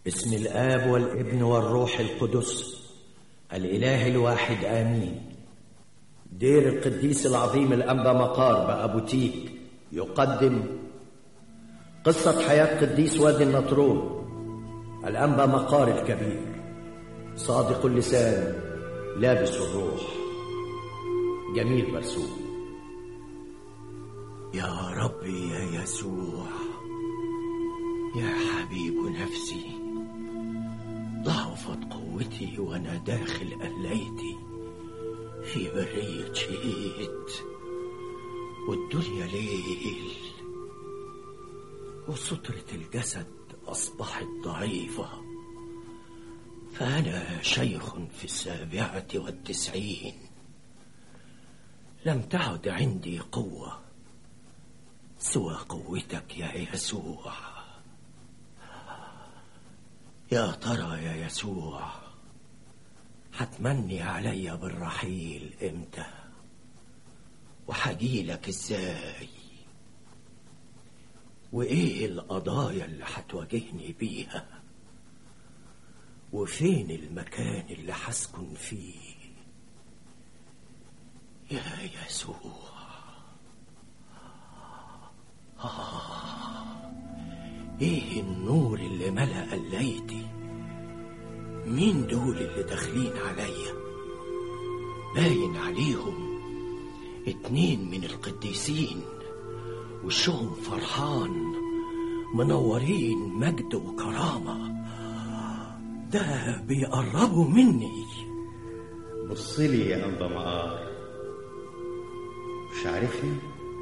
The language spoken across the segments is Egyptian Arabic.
باسم الآب والابن والروح القدس الإله الواحد آمين دير القديس العظيم الأنبا مقار بأبو تيك يقدم قصة حياة قديس وادي النطرون الأنبا مقار الكبير صادق اللسان لابس الروح جميل مرسوم يا ربي يا يسوع يا حبيب نفسي ضعفت قوتي وانا داخل قليتي في برية شهيد والدنيا ليل وسترة الجسد أصبحت ضعيفة فأنا شيخ في السابعة والتسعين لم تعد عندي قوة سوى قوتك يا يسوع يا ترى يا يسوع هتمني عليا بالرحيل امتى وحجيلك ازاي وايه القضايا اللي هتواجهني بيها وفين المكان اللي هسكن فيه يا يسوع آه ايه النور اللي ملأ قليتي مين دول اللي داخلين عليا باين عليهم اتنين من القديسين وشهم فرحان منورين مجد وكرامة ده بيقربوا مني بصلي يا أنبا مقار مش عارفني؟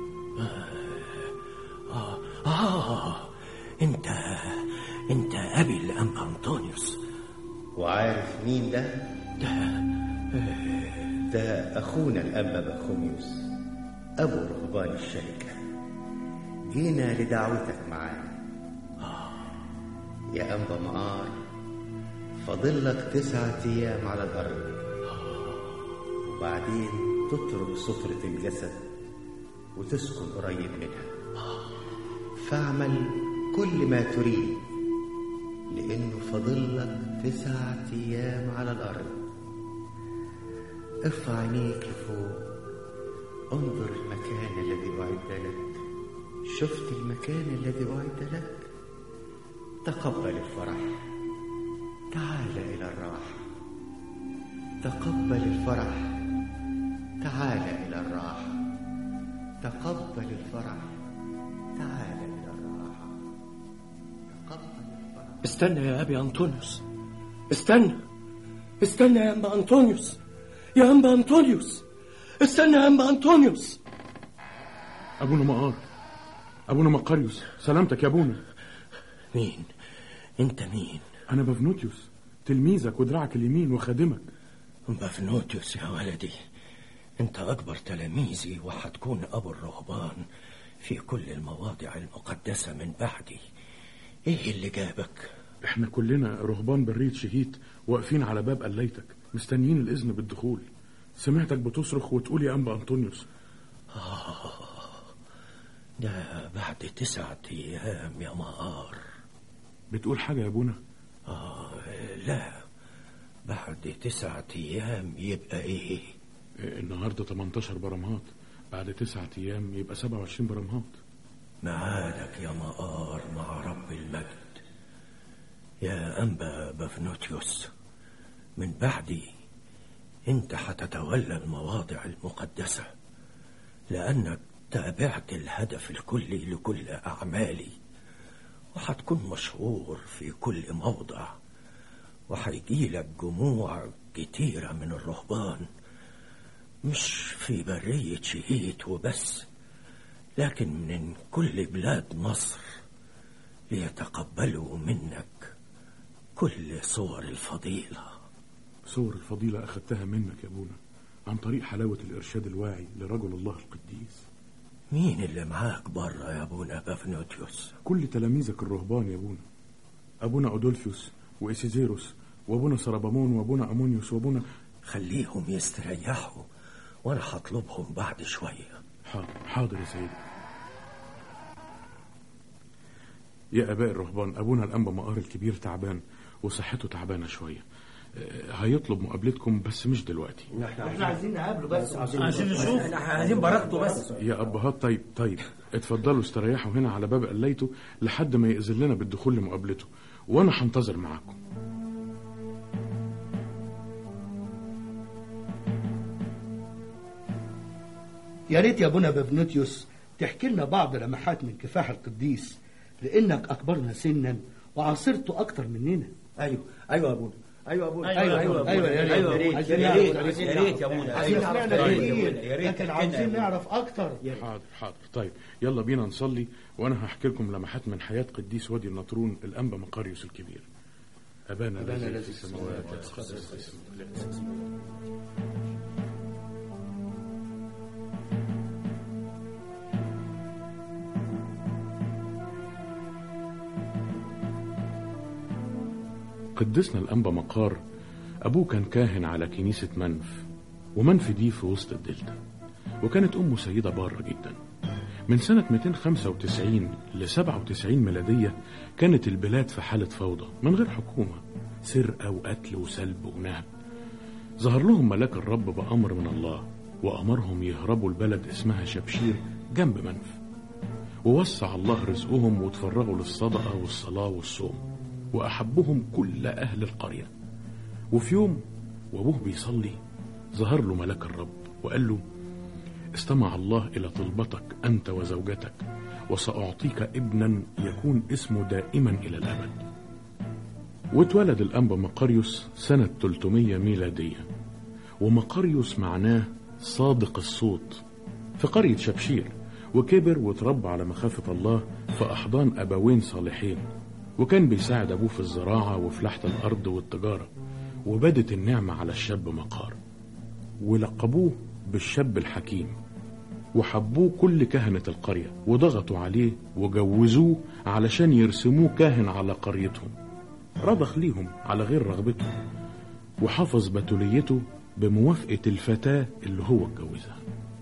آه, آه انت انت أبي الأنبا أنطونيوس وعارف مين ده؟ ده ده أخونا الأنبا بخوميوس أبو رهبان الشركة جينا لدعوتك معانا يا أنبا مقار فاضلك تسعة أيام على الأرض وبعدين تترك سترة الجسد وتسكن قريب منها فاعمل كل ما تريد لأنه فاضلك تسعة أيام على الأرض ارفع عينيك لفوق انظر المكان الذي أعد لك شفت المكان الذي أعد لك تقبل الفرح تعال إلى الراحة تقبل الفرح تعال إلى الراحة تقبل الفرح تعال إلى الراحة تقبل الفرح استنى يا أبي أنطونيوس استنى استنى يا أنبا أنطونيوس يا أنبا أنطونيوس استنى يا أنبا أنطونيوس أبونا مقار أبونا مقاريوس سلامتك يا أبونا مين أنت مين أنا بفنوتيوس تلميذك ودراعك اليمين وخادمك بفنوتيوس يا ولدي أنت أكبر تلاميذي وهتكون أبو الرهبان في كل المواضع المقدسة من بعدي إيه اللي جابك؟ إحنا كلنا رهبان برية شهيت واقفين على باب قليتك مستنيين الإذن بالدخول سمعتك بتصرخ وتقول يا أنبا أنطونيوس ده بعد تسعة أيام يا مقار بتقول حاجة يا أبونا آه لا بعد تسعة أيام يبقى إيه؟ إيه، النهاردة 18 برمهات بعد تسعة أيام يبقى 27 برمهات معادك يا مقار مع رب المجد يا أنبا بفنوتيوس من بعدي انت هتتولى المواضع المقدسة لأنك تابعت الهدف الكلي لكل أعمالي وهتكون مشهور في كل موضع وهيجيلك جموع كتيرة من الرهبان مش في برية شهيت وبس لكن من كل بلاد مصر ليتقبلوا منك كل صور الفضيلة صور الفضيلة أخدتها منك يا أبونا عن طريق حلاوة الإرشاد الواعي لرجل الله القديس مين اللي معاك بره يا ابونا بافنوتيوس كل تلاميذك الرهبان يا أبونا أبونا أودولفيوس وإسيزيروس وأبونا سربامون وأبونا أمونيوس وأبونا خليهم يستريحوا وانا هطلبهم بعد شوية حاضر حاضر يا سيدي يا اباء الرهبان ابونا الانبا مقار الكبير تعبان وصحته تعبانه شويه آه، هيطلب مقابلتكم بس مش دلوقتي احنا عايزين نقابله بس عشان نشوف احنا عايزين بركته بس يا ابهات طيب طيب اتفضلوا استريحوا هنا على باب قليته لحد ما يأذن لنا بالدخول لمقابلته وانا هنتظر معاكم يا ريت يا ابونا بابنوتيوس تحكي لنا بعض لمحات من كفاح القديس لانك اكبرنا سنا وعاصرته اكتر مننا ايوه ايوه يا ابونا ايوه يا ابونا ايوه ايوه ايوه يا ايوه ريت عايزين يا نعرف، ريت عايزين يا ريت نعرف. يا ابونا عايزين عايزين نعرف نعرف كتير. كتير يا ريت لكن تحكي لنا عايزين يا أبونا. نعرف اكتر حاضر حاضر طيب يلا بينا نصلي وانا هحكي لكم لمحات من حياه قديس وادي النطرون الانبا مقاريوس الكبير ابانا الذي في السماوات يتقدس اسمك قدسنا الأنبا مقار أبوه كان كاهن على كنيسة منف ومنف دي في وسط الدلتا وكانت أمه سيدة بارة جدا من سنة 295 ل 97 ميلادية كانت البلاد في حالة فوضى من غير حكومة سرقة وقتل وسلب ونهب ظهر لهم ملاك الرب بأمر من الله وأمرهم يهربوا البلد اسمها شبشير جنب منف ووسع الله رزقهم وتفرغوا للصدقة والصلاة والصوم وأحبهم كل أهل القرية وفي يوم وأبوه بيصلي ظهر له ملاك الرب وقال له استمع الله إلى طلبتك أنت وزوجتك وسأعطيك ابنا يكون اسمه دائما إلى الأبد واتولد الأنبا مقاريوس سنة 300 ميلادية ومقاريوس معناه صادق الصوت في قرية شبشير وكبر وتربى على مخافة الله في أحضان أبوين صالحين وكان بيساعد أبوه في الزراعة وفلاحة الأرض والتجارة وبدت النعمة على الشاب مقار ولقبوه بالشاب الحكيم وحبوه كل كهنة القرية وضغطوا عليه وجوزوه علشان يرسموه كاهن على قريتهم رضخ ليهم على غير رغبتهم وحفظ بتوليته بموافقة الفتاة اللي هو اتجوزها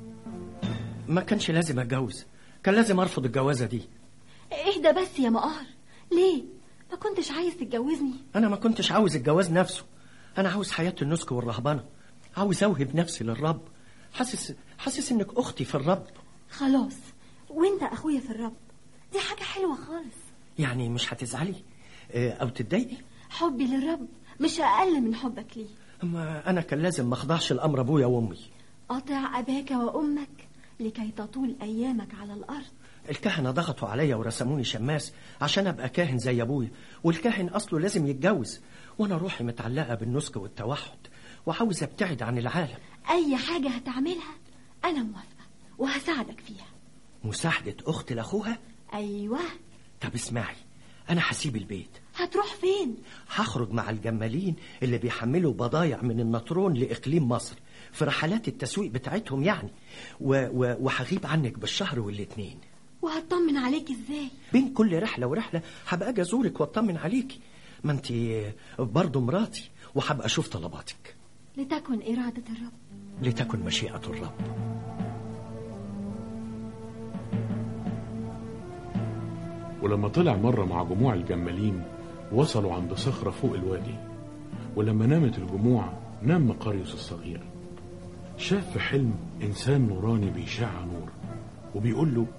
ما كانش لازم اتجوز كان لازم ارفض الجوازه دي اهدى بس يا مقار ليه ما كنتش عايز تتجوزني انا ما كنتش عاوز الجواز نفسه انا عاوز حياه النسك والرهبنه عاوز اوهب نفسي للرب حاسس حاسس انك اختي في الرب خلاص وانت اخويا في الرب دي حاجة حلوة خالص يعني مش هتزعلي آه، او تتضايقي حبي للرب مش اقل من حبك ليه اما انا كان لازم ما اخضعش لامر ابويا وامي اطع اباك وامك لكي تطول ايامك على الارض الكهنه ضغطوا عليا ورسموني شماس عشان ابقى كاهن زي ابويا والكاهن اصله لازم يتجوز وانا روحي متعلقه بالنسك والتوحد وعاوز ابتعد عن العالم اي حاجة هتعملها انا موافقة وهساعدك فيها مساعده اخت لاخوها ايوه طب اسمعي انا هسيب البيت هتروح فين هخرج مع الجمالين اللي بيحملوا بضايع من النطرون لإقليم مصر في رحلات التسويق بتاعتهم يعني و- و- وهغيب عنك بالشهر والاتنين وهطمن عليك ازاي بين كل رحلة ورحلة هبقى أجي أزورك وأطمن عليكي ما أنت برضه مراتي وهبقى أشوف طلباتك لتكن إرادة الرب لتكن مشيئة الرب ولما طلع مرة مع جموع الجمالين وصلوا عند صخرة فوق الوادي ولما نامت الجموع نام مقاريوس الصغير شاف في حلم إنسان نوراني بيشع نور وبيقول له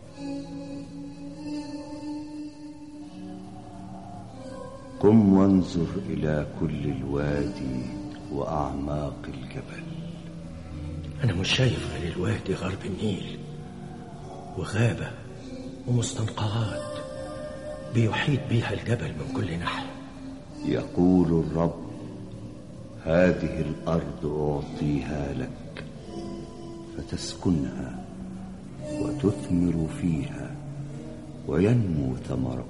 قم وانظر إلى كل الوادي وأعماق الجبل أنا مش شايف غير الوادي غرب النيل وغابة ومستنقعات بيحيط بيها الجبل من كل ناحية يقول الرب هذه الأرض أعطيها لك فتسكنها وتثمر فيها وينمو ثمرك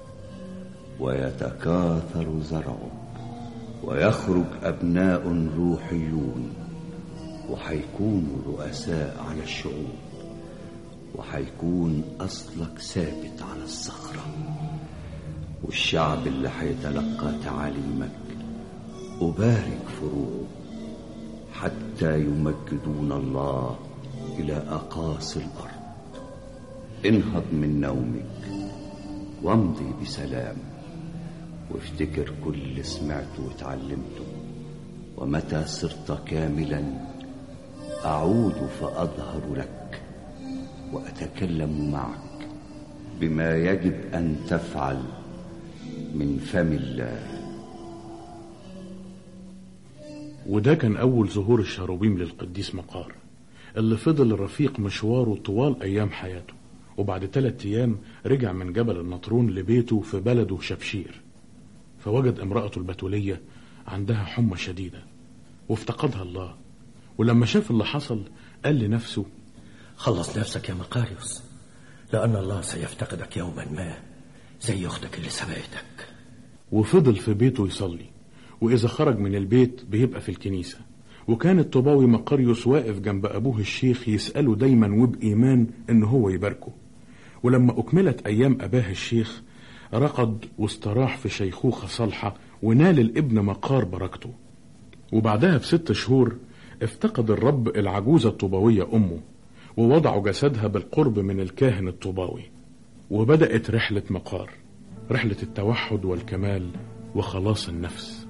ويتكاثر زرعك ويخرج أبناء روحيون وحيكونوا رؤساء على الشعوب وحيكون أصلك ثابت على الصخرة والشعب اللي حيتلقى تعاليمك أبارك فروعه حتى يمجدون الله إلى أقاصي الأرض انهض من نومك وامضي بسلام وافتكر كل اللي سمعته وتعلمته ومتى صرت كاملا أعود فأظهر لك وأتكلم معك بما يجب أن تفعل من فم الله وده كان أول ظهور الشاروبيم للقديس مقار اللي فضل رفيق مشواره طوال أيام حياته وبعد ثلاثة أيام رجع من جبل النطرون لبيته في بلده شبشير فوجد امرأته البتولية عندها حمى شديدة وافتقدها الله ولما شاف اللي حصل قال لنفسه خلص نفسك يا مقاريوس لأن الله سيفتقدك يوما ما زي أختك اللي سبقتك وفضل في بيته يصلي وإذا خرج من البيت بيبقى في الكنيسة وكان الطوباوي مقاريوس واقف جنب أبوه الشيخ يسأله دايما وبإيمان إن هو يباركه ولما أكملت أيام أباه الشيخ رقد واستراح في شيخوخة صالحة ونال الابن مقار بركته وبعدها بست شهور افتقد الرب العجوزة الطوباوية أمه ووضعوا جسدها بالقرب من الكاهن الطوباوي وبدأت رحلة مقار رحلة التوحد والكمال وخلاص النفس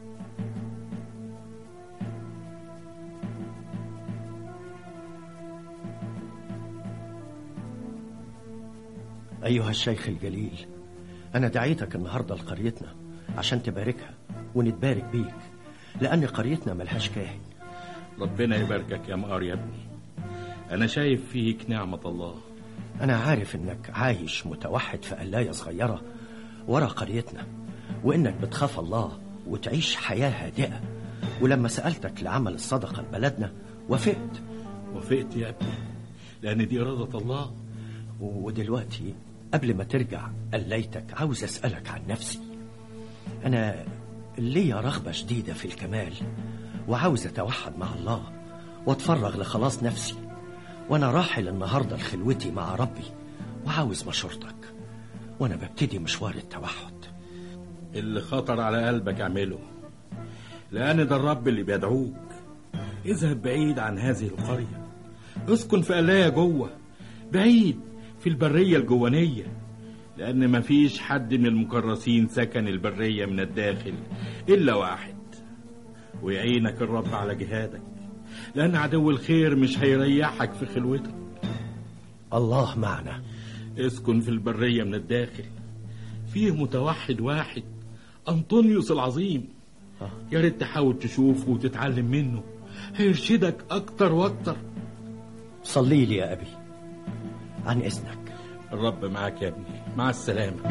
أيها الشيخ الجليل أنا دعيتك النهاردة لقريتنا عشان تباركها ونتبارك بيك لأن قريتنا ملهاش كاهن ربنا يباركك يا مقار يا ابني أنا شايف فيك نعمة الله أنا عارف إنك عايش متوحد في قلاية صغيرة ورا قريتنا وإنك بتخاف الله وتعيش حياة هادئة ولما سألتك لعمل الصدقة لبلدنا وافقت وافقت يا ابني لأن دي إرادة الله ودلوقتي قبل ما ترجع قليتك عاوز أسألك عن نفسي أنا ليا رغبة شديدة في الكمال وعاوز أتوحد مع الله وأتفرغ لخلاص نفسي وأنا راحل النهاردة لخلوتي مع ربي وعاوز مشورتك وأنا ببتدي مشوار التوحد اللي خطر على قلبك اعمله لأن ده الرب اللي بيدعوك اذهب بعيد عن هذه القرية اسكن في قلاية جوه بعيد في البرية الجوانية لأن مفيش حد من المكرسين سكن البرية من الداخل إلا واحد ويعينك الرب على جهادك لأن عدو الخير مش هيريحك في خلوتك الله معنا اسكن في البرية من الداخل فيه متوحد واحد أنطونيوس العظيم يا ريت تحاول تشوفه وتتعلم منه هيرشدك أكتر وأكتر صلي لي يا أبي عن إذنك الرب معاك يا ابني مع السلامة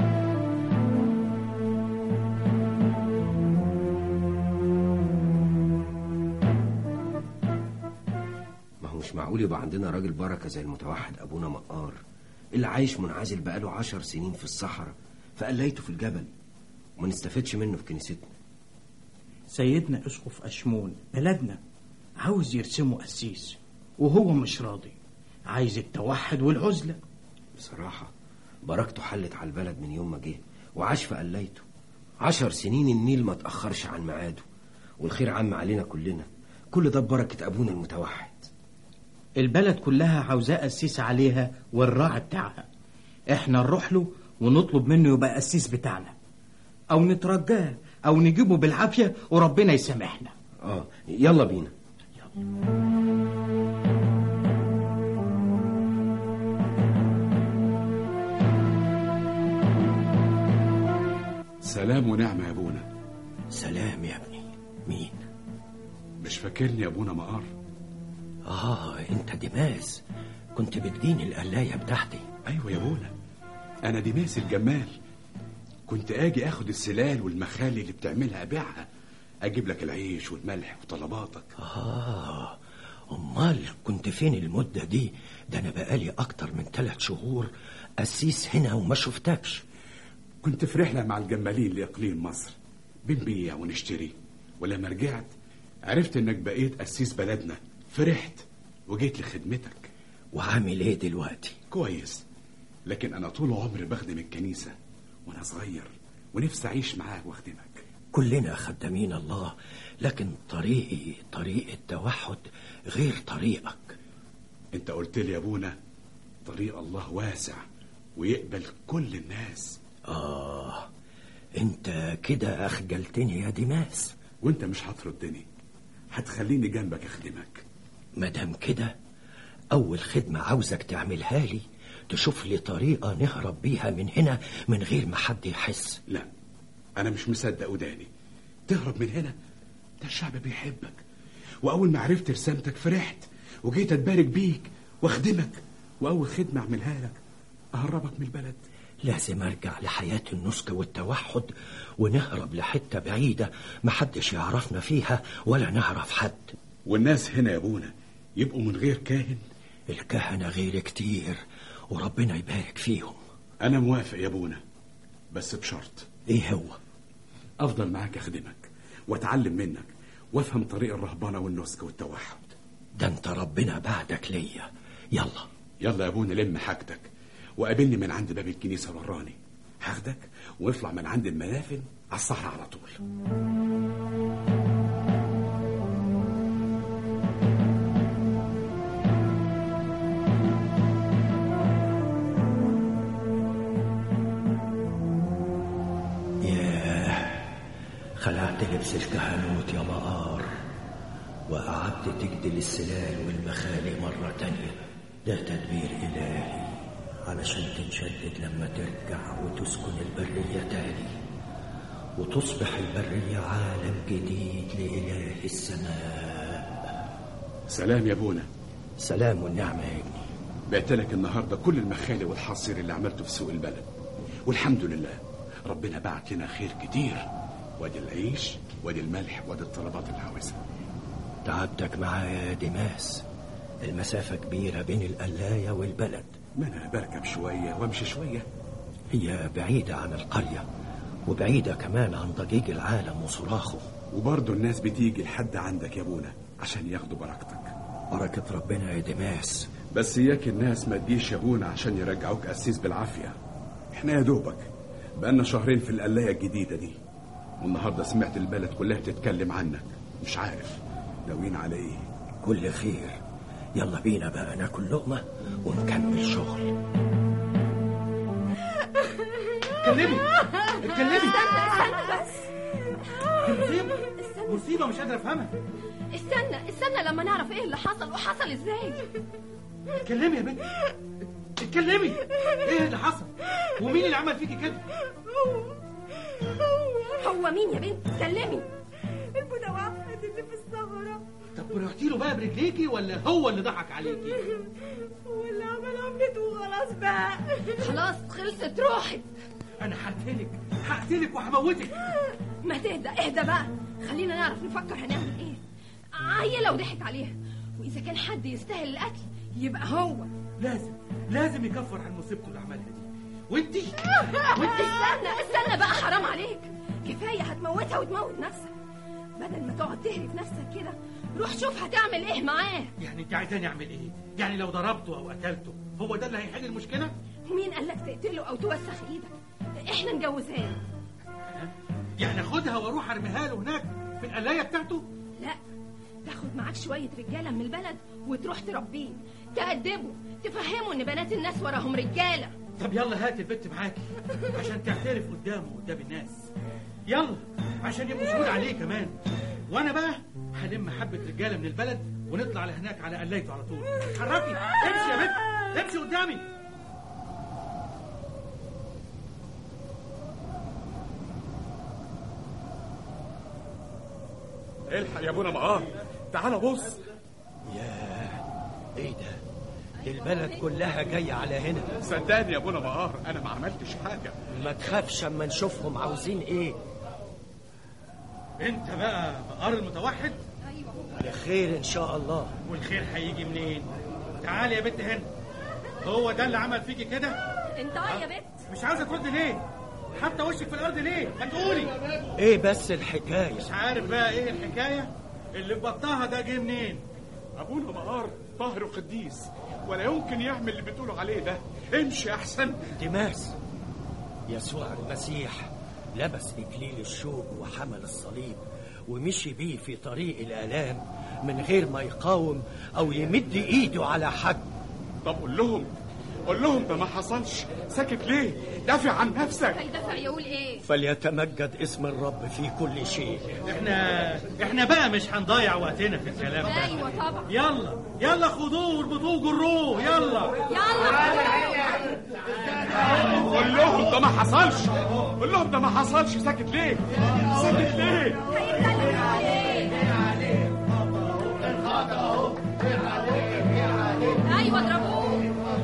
ما هو مش معقول يبقى عندنا راجل بركة زي المتوحد أبونا مقار اللي عايش منعزل بقاله عشر سنين في الصحراء فقليته في الجبل وما نستفدش منه في كنيستنا سيدنا اسقف اشمون بلدنا عاوز يرسمه قسيس وهو مش راضي عايز التوحد والعزله بصراحة بركته حلت على البلد من يوم ما جه وعاش في قليته عشر سنين النيل ما تأخرش عن ميعاده والخير عم علينا كلنا كل ده ببركة أبونا المتوحد البلد كلها عاوزاه قسيس عليها والراعي بتاعها احنا نروح له ونطلب منه يبقى قسيس بتاعنا او نترجاه او نجيبه بالعافيه وربنا يسامحنا اه يلا بينا سلام ونعمة يا ابونا سلام يا ابني مين مش فاكرني يا ابونا مقار آه أنت ديماس كنت بتديني القلاية بتاعتي ايوه يا ابونا انا ديماس الجمال كنت اجي اخد السلال والمخالي اللي بتعملها ابيعها اجيب لك العيش والملح وطلباتك آه أمال كنت فين المدة دي ده أنا بقالي أكتر من ثلاث شهور قسيس هنا وما شفتكش كنت في رحلة مع الجمالين لإقليم مصر بنبيع ونشتري ولما رجعت عرفت انك بقيت قسيس بلدنا فرحت وجيت لخدمتك وعامل ايه دلوقتي كويس لكن انا طول عمري بخدم الكنيسة وانا صغير ونفسي اعيش معاك واخدمك كلنا خدامين الله لكن طريقي طريق التوحد غير طريقك انت قلت لي يا ابونا طريق الله واسع ويقبل كل الناس آه أنت كده أخجلتني يا ديماس وانت مش هتردني هتخليني جنبك اخدمك مادام كده أول خدمة عاوزك تعملها لي تشوف لي طريقة نهرب بيها من هنا من غير ما حد يحس لا انا مش مصدق وداني تهرب من هنا ده الشعب بيحبك واول ما عرفت رسالتك فرحت وجيت اتبارك بيك واخدمك واول خدمه اعملها لك اهربك من البلد لازم أرجع لحياة النسك والتوحد ونهرب لحتة بعيدة محدش يعرفنا فيها ولا نعرف حد والناس هنا يا ابونا يبقوا من غير كاهن الكهنة غير كتير وربنا يبارك فيهم انا موافق يا ابونا بس بشرط ايه هو افضل معاك اخدمك واتعلم منك وافهم طريق الرهبنه والنسك والتوحد ده انت ربنا بعدك ليا يلا يلا يا ابونا لم حاجتك وقابلني من عند باب الكنيسه وراني هاخدك واطلع من عند المنافذ على الصحراء على طول ياه خلعت لبس الكهنوت يا مقار وقعدت تجدل السلال والمخالي مرة تانية ده تدبير إلهي علشان تنشدد لما ترجع وتسكن البرية تاني وتصبح البرية عالم جديد لإله السماء سلام يا ابونا سلام والنعمة يا ابني بعت لك النهارده كل المخالي والحصير اللي عملته في سوق البلد والحمد لله ربنا بعت لنا خير كتير وادي العيش وادي الملح وادي الطلبات اللي عاوزها تعبتك معايا يا ديماس المسافة كبيرة بين القلاية والبلد ما انا بركب شويه وامشي شويه هي بعيدة عن القرية وبعيدة كمان عن ضجيج العالم وصراخه وبرضه الناس بتيجي لحد عندك يا ابونا عشان ياخدوا بركتك بركة ربنا يا ديماس بس اياك الناس ما تجيش يا ابونا عشان يرجعوك قسيس بالعافيه احنا يا دوبك بقالنا شهرين في القلايه الجديده دي والنهارده سمعت البلد كلها تتكلم عنك مش عارف ناويين على ايه كل خير يلا بينا بقى ناكل لقمة ونكمل شغل اتكلمي اتكلمي استنى استنى بس مصيبه مصيبه مش قادر افهمها استنى استنى لما نعرف ايه اللي حصل وحصل ازاي اتكلمي يا بنت اتكلمي ايه اللي حصل ومين اللي عمل فيكي كده هو مين يا بنت اتكلمي المتوحد اللي في الصحراء طب رحتي له بقى برجليكي ولا هو اللي ضحك عليكي واللي عمل عملته وخلاص بقى خلاص خلصت روحك انا هقتلك هقتلك وهموتك ما تهدى اهدى بقى خلينا نعرف نفكر هنعمل ايه عيلة وضحك عليها واذا كان حد يستاهل القتل يبقى هو لازم لازم يكفر عن مصيبته اللي عملها دي وانتي وانتي استنى استنى بقى حرام عليك كفايه هتموتها وتموت نفسك بدل ما تقعد تهري في نفسك كده روح شوف هتعمل ايه معاه يعني انت عايزاني اعمل ايه يعني لو ضربته او قتلته هو ده اللي هيحل المشكله ومين قال لك تقتله او توسخ ايدك احنا نجوزها له. يعني اخدها واروح ارميها له هناك في القلايه بتاعته لا تاخد معاك شويه رجاله من البلد وتروح تربيه تأدبه تفهمه ان بنات الناس وراهم رجاله طب يلا هات البت معاكي عشان تعترف قدامه قدام الناس يلا عشان يبقوا شهود عليه كمان وانا بقى هلم حبه رجاله من البلد ونطلع لهناك على قلايته على طول اتحركي امشي يا بنت امشي قدامي الحق يا ابونا مقار تعال بص ياه ايه ده دي البلد كلها جاية على هنا صدقني يا ابونا مقار انا ما عملتش حاجه ما تخافش اما نشوفهم عاوزين ايه انت بقى بقار المتوحد بخير ان شاء الله والخير هيجي منين تعالي يا بنت هنا هو ده اللي عمل فيكي كده انت اه يا بنت مش عاوزه ترد ليه حتى وشك في الارض ليه ما تقولي ايه بس الحكاية مش عارف بقى ايه الحكايه اللي في بطنها ده جه منين ابونا مقار طاهر وقديس ولا يمكن يعمل اللي بتقولوا عليه ده امشي احسن ديماس يسوع المسيح لبس إكليل الشوك وحمل الصليب ومشي بيه في طريق الآلام من غير ما يقاوم أو يمد إيده على حد طب قول لهم قول لهم ده ما حصلش ساكت ليه دافع عن نفسك هيدافع يقول ايه فليتمجد اسم الرب في كل شيء احنا احنا بقى مش هنضيع وقتنا في الكلام ده ايوه طبعا يلا يلا خدوه واربطوه جروه يلا قول لهم ده ما حصلش قول لهم ده ما حصلش ساكت ليه ساكت ليه ايوه اضربوه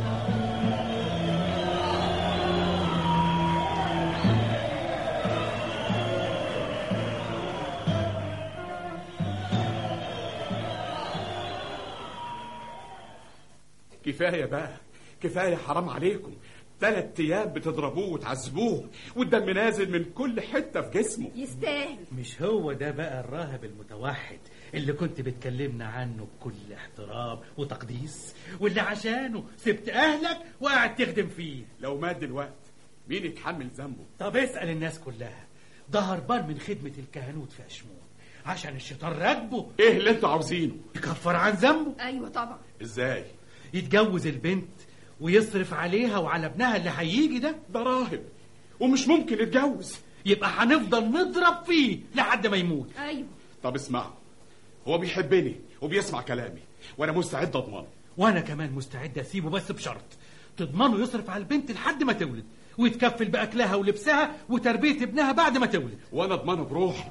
كفايه بقى كفايه حرام عليكم ثلاث ايام بتضربوه وتعذبوه والدم نازل من كل حته في جسمه يستاهل مش هو ده بقى الراهب المتوحد اللي كنت بتكلمنا عنه بكل احترام وتقديس واللي عشانه سبت اهلك وقاعد تخدم فيه لو مات دلوقتي مين يتحمل ذنبه طب اسأل الناس كلها ده هربان من خدمة الكهنوت في أشمون عشان الشيطان راكبه ايه اللي انتوا عاوزينه يكفر عن ذنبه ايوه طبعا ازاي يتجوز البنت ويصرف عليها وعلى ابنها اللي هيجي ده ده راهب ومش ممكن يتجوز يبقى هنفضل نضرب فيه لحد ما يموت ايوه طب اسمعوا هو بيحبني وبيسمع كلامي وانا مستعد اضمنه وانا كمان مستعد اسيبه بس بشرط تضمنه يصرف على البنت لحد ما تولد ويتكفل باكلها ولبسها وتربيه ابنها بعد ما تولد وانا اضمنه بروحي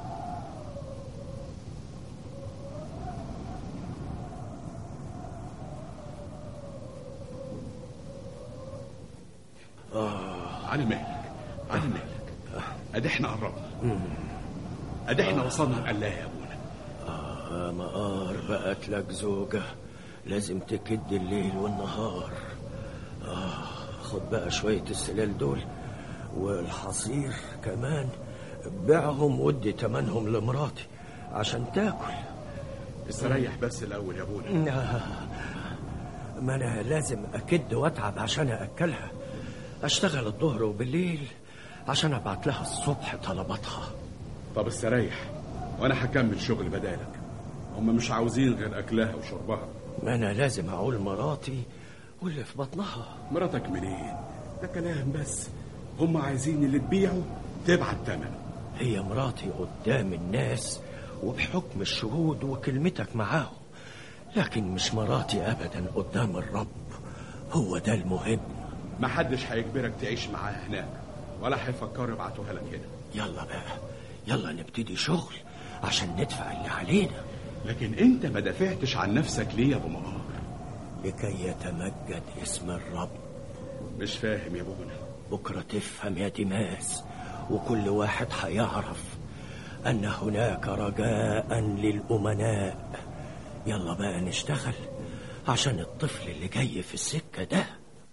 آه على مهلك على مهلك ادي احنا قربنا ادي احنا وصلنا لله يا ابونا آه مقار بقت لك زوجة لازم تكد الليل والنهار آه خد بقى شوية السلال دول والحصير كمان بيعهم ودي تمنهم لمراتي عشان تاكل استريح بس الاول يا ابونا آه، ما انا لازم اكد واتعب عشان اكلها اشتغل الظهر وبالليل عشان ابعت لها الصبح طلباتها طب استريح وانا هكمل شغل بدالك هم مش عاوزين غير اكلها وشربها ما انا لازم اعول مراتي واللي في بطنها مراتك منين ده كلام بس هم عايزين اللي تبيعه تبعت ثمنه هي مراتي قدام الناس وبحكم الشهود وكلمتك معاهم لكن مش مراتي ابدا قدام الرب هو ده المهم ما حدش هيجبرك تعيش معاه هناك ولا هيفكروا يبعتوها لك هنا يلا بقى يلا نبتدي شغل عشان ندفع اللي علينا لكن انت ما دافعتش عن نفسك ليه يا ابو مقار لكي يتمجد اسم الرب مش فاهم يا ابونا بكرة تفهم يا ديماس وكل واحد هيعرف أن هناك رجاء للأمناء يلا بقى نشتغل عشان الطفل اللي جاي في السكة ده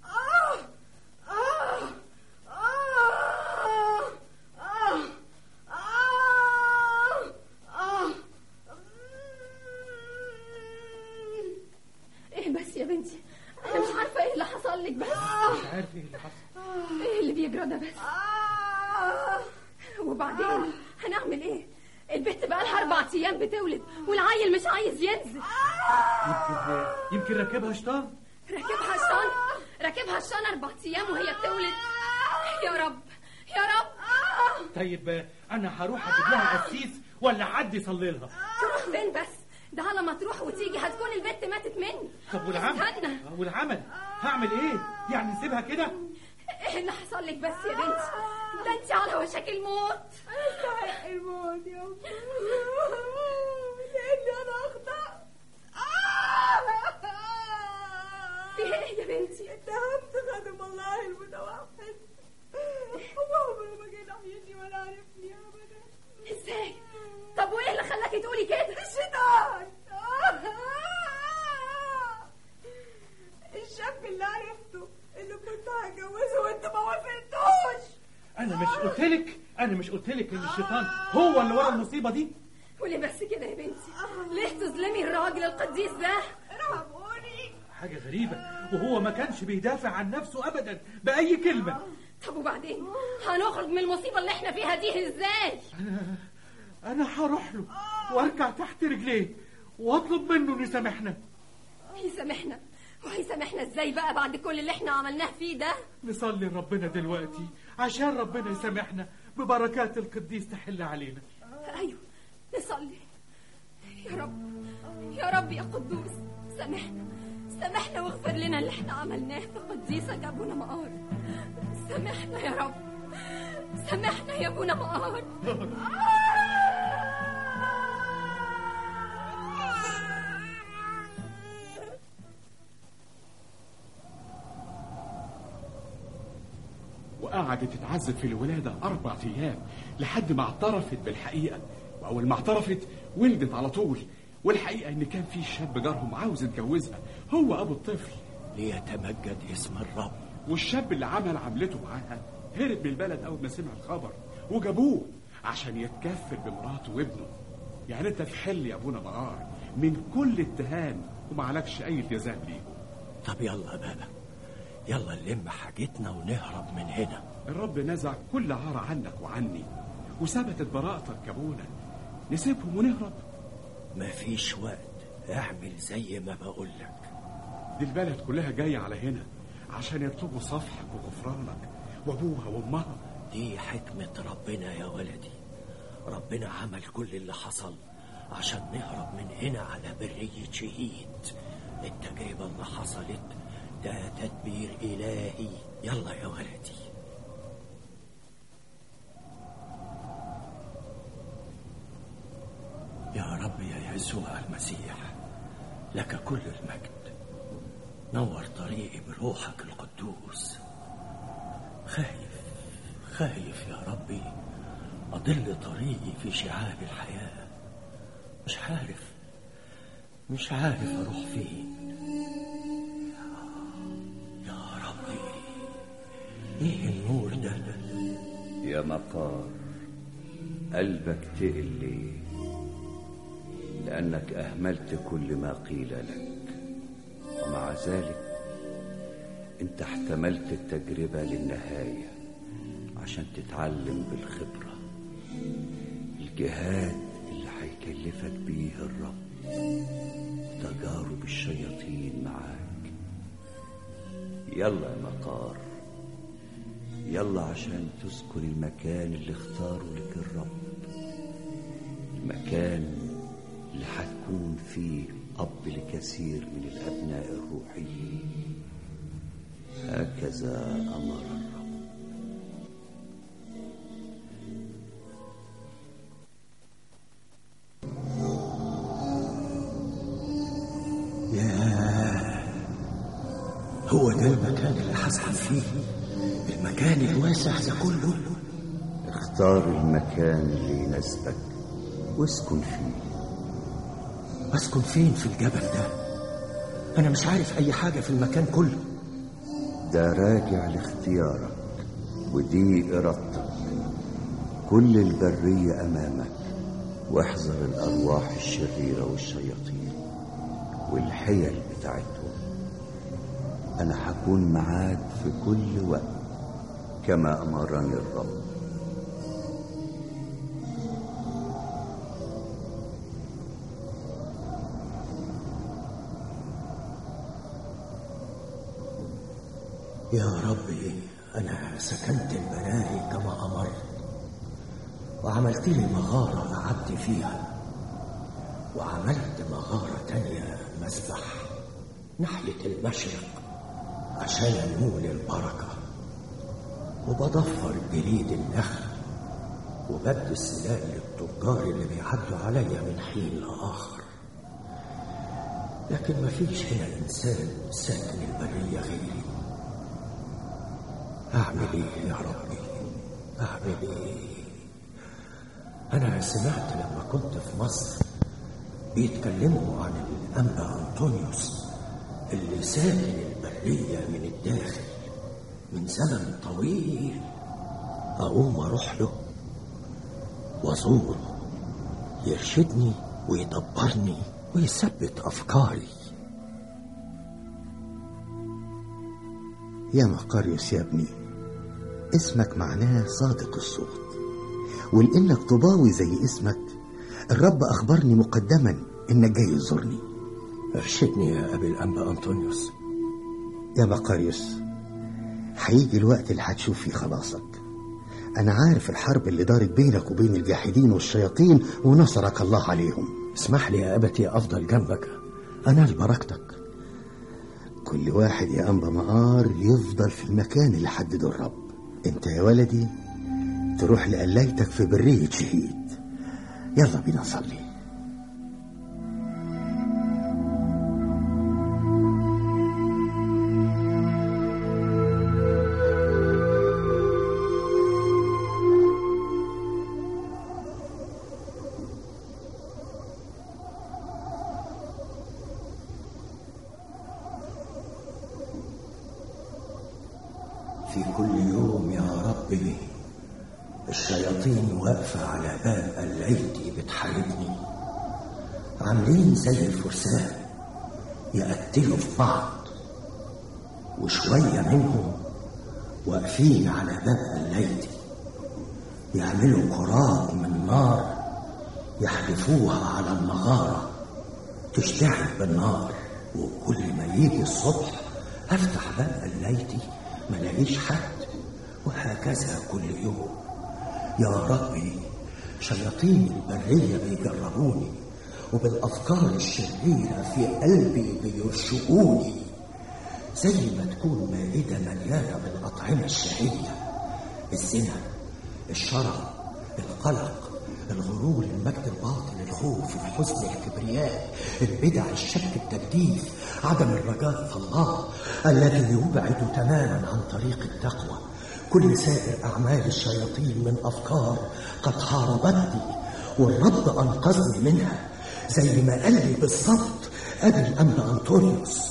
ايه بس يا بنتي انا مش عارفه ايه اللي حصل لك بس مش عارف ايه اللي حصل ايه اللي بيجرى ده بس وبعدين هنعمل ايه البنت بقى لها اربع ايام بتولد والعيل مش عايز ينزل يمكن يمكن راكبها شيطان راكبها الشان راكبها الشان اربع ايام وهي بتولد يا رب يا رب طيب آه، انا هروح اجيب لها قسيس ولا حد يصلي لها تروح فين بس ده على ما تروح وتيجي هتكون البنت ماتت مني طب والعمل استنى آه، والعمل هعمل ايه يعني نسيبها كده ايه اللي حصل لك بس يا بنتي ده انت على وشك الموت استحق الموت يا أمي لأني أنا أخطأ في ايه يا بنتي اتهمت خادم الله المتوحد هو عمره ما جه ناحيتي ولا عرفني أبدا ازاي طب وايه اللي خلاكي تقولي كده الشيطان الشاب اللي عرفته اللي كنت هتجوزه وانت ما وافقتوش انا مش قلت لك انا مش قلت لك ان الشيطان هو اللي ورا المصيبه دي وليه بس كده يا بنتي ليه تظلمي الراجل القديس ده ارحموني حاجه غريبه وهو ما كانش بيدافع عن نفسه ابدا باي كلمه طب وبعدين هنخرج من المصيبه اللي احنا فيها دي ازاي انا هروح له واركع تحت رجليه واطلب منه انه يسامحنا يسامحنا وهيسامحنا ازاي بقى بعد كل اللي احنا عملناه فيه ده نصلي لربنا دلوقتي عشان ربنا يسامحنا ببركات القديس تحل علينا ايوه نصلي يا رب يا رب يا قدوس سامحنا سامحنا واغفر لنا اللي احنا عملناه في قديسك ابونا مقار سامحنا يا رب سامحنا يا ابونا مقار وقعدت تتعذب في الولادة أربع أيام لحد ما اعترفت بالحقيقة وأول ما اعترفت ولدت على طول والحقيقة إن كان في شاب جارهم عاوز يتجوزها هو أبو الطفل ليتمجد اسم الرب والشاب اللي عمل عملته معاها هرب من البلد أول ما سمع الخبر وجابوه عشان يتكفل بمراته وابنه يعني أنت في حل يا أبونا مقار من كل اتهام ومعلكش أي التزام ليه طب يلا بقى يلا نلم حاجتنا ونهرب من هنا الرب نزع كل عار عنك وعني وثبتت براءتك يا ابونا نسيبهم ونهرب مفيش وقت اعمل زي ما بقولك دي البلد كلها جاية على هنا عشان يطلبوا صفحك وغفرانك وابوها وامها دي حكمة ربنا يا ولدي ربنا عمل كل اللي حصل عشان نهرب من هنا على برية شهيد التجربة اللي حصلت ده تدبير إلهي يلا يا ولدي يا رب يا يسوع المسيح لك كل المجد نور طريقي بروحك القدوس خايف خايف يا ربي أضل طريقي في شعاب الحياة مش عارف مش عارف أروح فين يا ربي إيه النور ده يا مقار قلبك تقل ليه لأنك أهملت كل ما قيل لك ومع ذلك أنت احتملت التجربة للنهاية عشان تتعلم بالخبرة الجهاد اللي هيكلفك بيه الرب تجارب الشياطين معاك يلا يا مقار يلا عشان تسكن المكان اللي اختاره لك الرب المكان اللي هتكون فيه أب لكثير من الأبناء الروحيين هكذا أمر الرب ياه هو ده المكان اللي هسكن فيه المكان الواسع ده كله اختار المكان اللي يناسبك واسكن فيه أسكن فين في الجبل ده أنا مش عارف أي حاجة في المكان كله ده راجع لاختيارك ودي إرادتك كل البرية أمامك واحذر الأرواح الشريرة والشياطين والحيل بتاعتهم أنا هكون معاك في كل وقت كما أمرني الرب يا ربي أنا سكنت الملاهي كما أمرت وعملت لي مغارة أعدي فيها وعملت مغارة تانية مسبح ناحية المشرق عشان أنول البركة وبضفر جليد النخل وبد السلاح للتجار اللي بيعدوا عليا من حين لآخر لكن مفيش هنا إنسان ساكن البرية غيري أعمل إيه يا ربي أعمل إيه أنا سمعت لما كنت في مصر بيتكلموا عن الأنبا أنطونيوس اللي ساكن البرية من الداخل من زمن طويل أقوم أروح له وأزوره يرشدني ويدبرني ويثبت أفكاري يا مقاريوس يا ابني اسمك معناه صادق الصوت ولانك طباوي زي اسمك الرب اخبرني مقدما انك جاي تزورني ارشدني يا أبي الأنبا أنطونيوس يا مقاريوس هيجي الوقت اللي هتشوف فيه خلاصك أنا عارف الحرب اللي دارت بينك وبين الجاحدين والشياطين ونصرك الله عليهم اسمح لي يا أبتي أفضل جنبك أنال بركتك كل واحد يا أنبا مقار يفضل في المكان اللي حدده الرب انت يا ولدي تروح لقلايتك في برية شهيد يلا بينا نصلي في كل يوم يا ربي الشياطين واقفة على باب قلعتي بتحاربني عاملين زي الفرسان يقتلوا في بعض وشوية منهم واقفين على باب قلعتي يعملوا قراب من نار يحدفوها على المغارة تشتعل بالنار وكل ما يجي الصبح افتح باب قلايتي ما لاقيش حد وهكذا كل يوم يا ربي شياطين البرية بيجربوني وبالأفكار الشريرة في قلبي بيرشقوني زي ما تكون مائدة مليانة بالأطعمة الشهية الزنا الشرع القلق الغرور المجد الباطل الخوف الحزن الكبرياء البدع الشك التجديد عدم الرجاء في الله الذي يبعد تماما عن طريق التقوى كل سائر أعمال الشياطين من أفكار قد حاربتني والرب أنقذني منها زي ما قال لي بالظبط أبي الأنبا أنطونيوس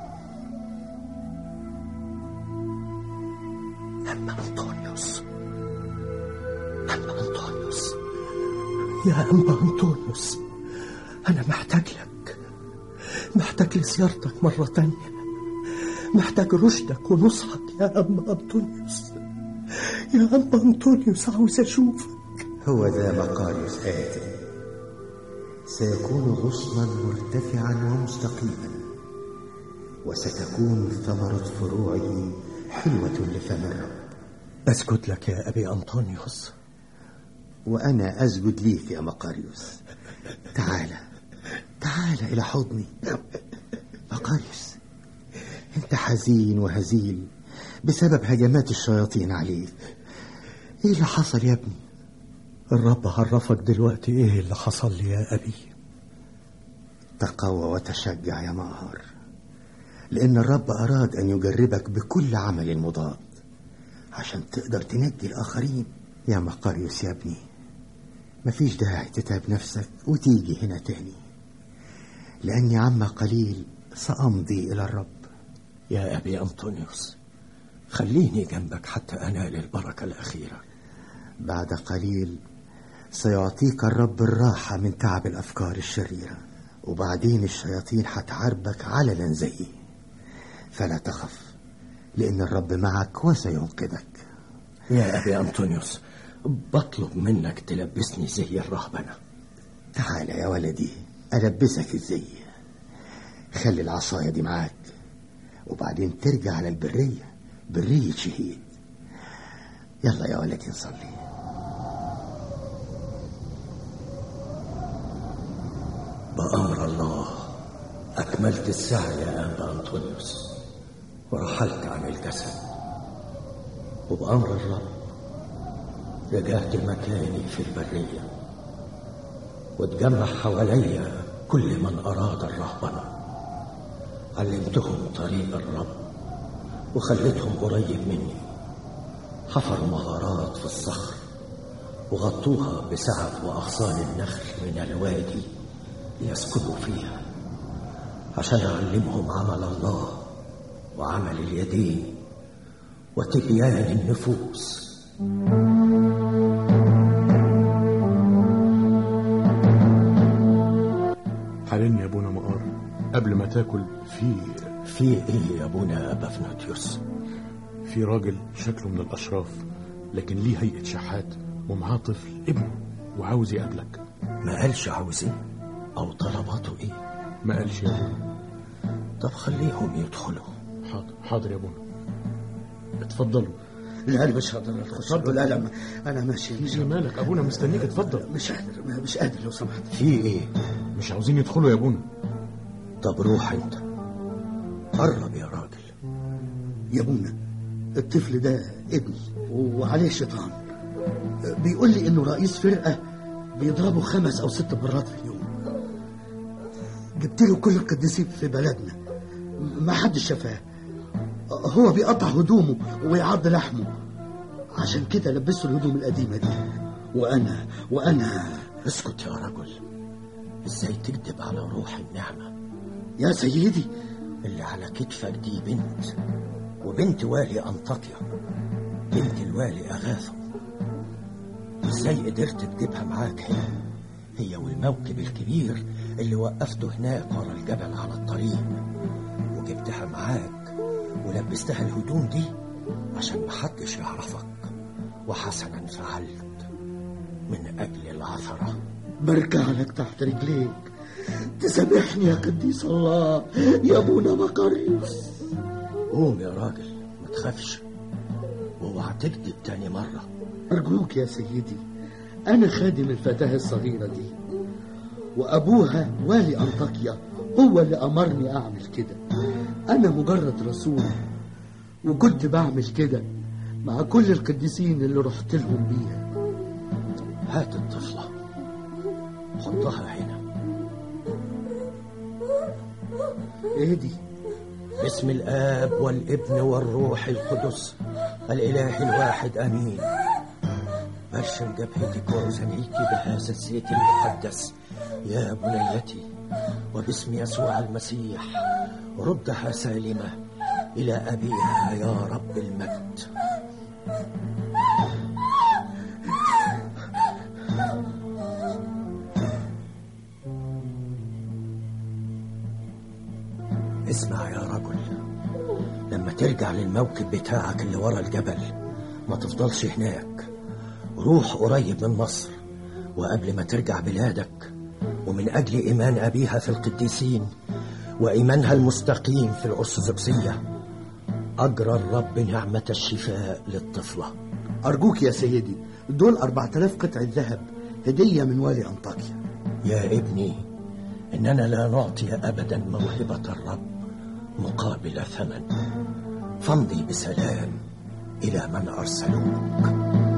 أنبا أنطونيوس أنبا أنطونيوس يا أنبا أنطونيوس أنا محتاج لك محتاج لزيارتك مرة تانية محتاج رشدك ونصحك يا أنبا أنطونيوس يا أنبا أنطونيوس عاوز أشوفك هو ذا مقاريوس آتي سيكون غصنا مرتفعا ومستقيما وستكون ثمرة فروعه حلوة لفم الرب أسجد لك يا أبي أنطونيوس وأنا أسجد ليك يا مقاريوس تعال تعال إلى حضني مقاريوس أنت حزين وهزيل بسبب هجمات الشياطين عليك إيه اللي حصل يا ابني الرب عرفك دلوقتي إيه اللي حصل لي يا أبي تقوى وتشجع يا مقهر لأن الرب أراد أن يجربك بكل عمل مضاد عشان تقدر تنجي الآخرين يا مقاريوس يا ابني مفيش داعي تتعب نفسك وتيجي هنا تاني لأني عما قليل سأمضي إلى الرب يا أبي أنطونيوس خليني جنبك حتى أنال البركة الأخيرة بعد قليل سيعطيك الرب الراحة من تعب الأفكار الشريرة وبعدين الشياطين هتعربك علنا زيي فلا تخف لأن الرب معك وسينقذك يا أبي أنطونيوس بطلب منك تلبسني زي الرهبنة تعال يا ولدي ألبسك الزي خلي العصاية دي معاك وبعدين ترجع على البرية برية شهيد يلا يا ولدي نصلي بأمر الله أكملت السعي يا أنبا أنطونيوس ورحلت عن الجسد وبأمر الرب رجعت مكاني في البرية واتجمع حواليا كل من أراد الرهبنة علمتهم طريق الرب وخليتهم قريب مني حفروا مغارات في الصخر وغطوها بسعف وأغصان النخل من الوادي ليسكنوا فيها عشان أعلمهم عمل الله وعمل اليدين وتبيان النفوس حاليا يا ابونا مقار قبل ما تاكل في في ايه يا ابونا بافنوتيوس في راجل شكله من الاشراف لكن ليه هيئه شحات ومعاه طفل ابنه وعاوز يقابلك ما قالش عاوزين او طلباته ايه ما قالش يا ابونا طب خليهم يدخلوا حاضر حاضر يا ابونا اتفضلوا لا انا مش هقدر اخش اتفضل. لا لا ما- انا ماشي مش ايه مالك ابونا مستنيك اتفضل مش قادر مش قادر لو سمحت في ايه مش عاوزين يدخلوا يا ابونا طب روح انت قرب يا راجل يا ابونا الطفل ده ابني وعليه شيطان بيقول لي انه رئيس فرقه بيضربه خمس او ست مرات في اليوم جبت له كل القديسين في بلدنا ما حدش شافاه هو بيقطع هدومه ويعض لحمه عشان كده لبسه الهدوم القديمه دي وانا وانا اسكت يا رجل ازاي تكذب على روح النعمة يا سيدي اللي على كتفك دي بنت وبنت والي أنطاكيا بنت الوالي أغاثو ازاي قدرت تجيبها معاك هنا هي والموكب الكبير اللي وقفته هناك ورا الجبل على الطريق وجبتها معاك ولبستها الهدوم دي عشان محدش يعرفك وحسنا فعلت من أجل العثرة بركع لك تحت رجليك تسامحني يا قديس الله يا ابونا مقريوس قوم يا راجل ما تخافش واوعى تكذب تاني مرة أرجوك يا سيدي أنا خادم الفتاة الصغيرة دي وأبوها والي أنطاكيا هو اللي أمرني أعمل كده أنا مجرد رسول وكنت بعمل كده مع كل القديسين اللي رحت لهم بيها هات الطفلة حطها هنا إيه دي؟ باسم الآب والابن والروح القدس الإله الواحد آمين برشم جبهتك وأزنيك بهذا الزيت المقدس يا بنيتي وباسم يسوع المسيح ردها سالمة إلى أبيها يا رب المجد اسمع يا رجل لما ترجع للموكب بتاعك اللي ورا الجبل ما تفضلش هناك روح قريب من مصر وقبل ما ترجع بلادك ومن أجل إيمان أبيها في القديسين وإيمانها المستقيم في الأرثوذكسية أجرى الرب نعمة الشفاء للطفلة أرجوك يا سيدي دول أربعة آلاف قطعة ذهب هدية من والي أنطاكيا يا ابني إننا لا نعطي أبدا موهبة الرب مقابل ثمن فامضي بسلام إلى من أرسلوك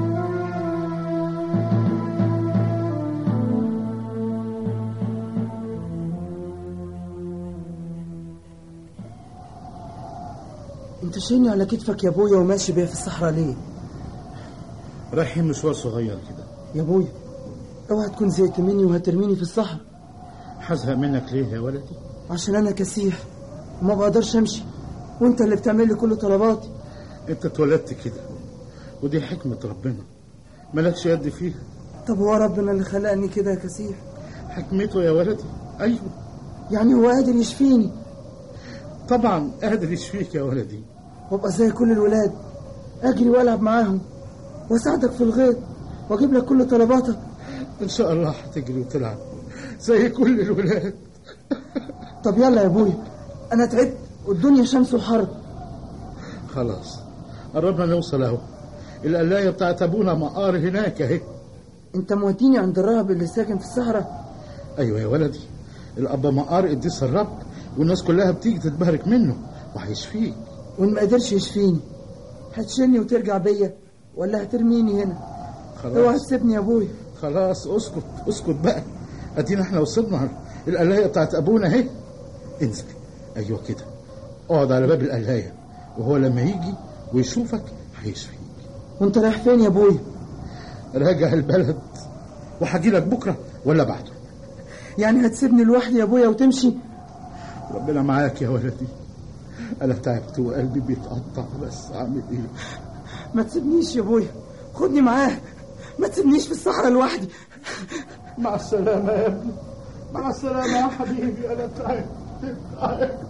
انت شايلني على كتفك يا ابويا وماشي بيا في الصحراء ليه رايحين مشوار صغير كده يا ابويا اوعى تكون زهقت مني وهترميني في الصحراء هزهق منك ليه يا ولدي عشان انا كسيح وما بقدرش امشي وانت اللي بتعمل لي كل طلباتي انت اتولدت كده ودي حكمة ربنا مالكش يد فيها طب هو ربنا اللي خلقني كده يا كسيح حكمته يا ولدي ايوه يعني هو قادر يشفيني طبعا قادر يشفيك يا ولدي وابقى زي كل الولاد اجري والعب معاهم واساعدك في الغيط واجيب لك كل طلباتك ان شاء الله هتجري وتلعب زي كل الولاد طب يلا يا ابويا انا تعبت والدنيا شمس وحر خلاص قربنا نوصل اهو القلاية بتاعت ابونا مقار هناك اهي انت موديني عند الراهب اللي ساكن في الصحراء ايوه يا ولدي الاب مقار قديس الرب والناس كلها بتيجي تتبارك منه وهيشفيك وان ما قدرش يشفيني هتشيلني وترجع بيا ولا هترميني هنا خلاص اوعى تسيبني يا ابويا خلاص اسكت اسكت بقى ادينا احنا وصلنا القلاية بتاعت ابونا اهي انزل ايوه كده اقعد على باب القلاية وهو لما يجي ويشوفك هيشفيك وانت رايح فين يا ابويا راجع البلد وهجي لك بكره ولا بعده يعني هتسيبني لوحدي يا ابويا وتمشي ربنا معاك يا ولدي انا تعبت وقلبي بيتقطع بس اعمل ايه ما تسيبنيش يا ابويا خدني معاك ما تسيبنيش في الصحراء لوحدي مع السلامه يا ابني مع السلامه يا حبيبي انا تعبت تعبت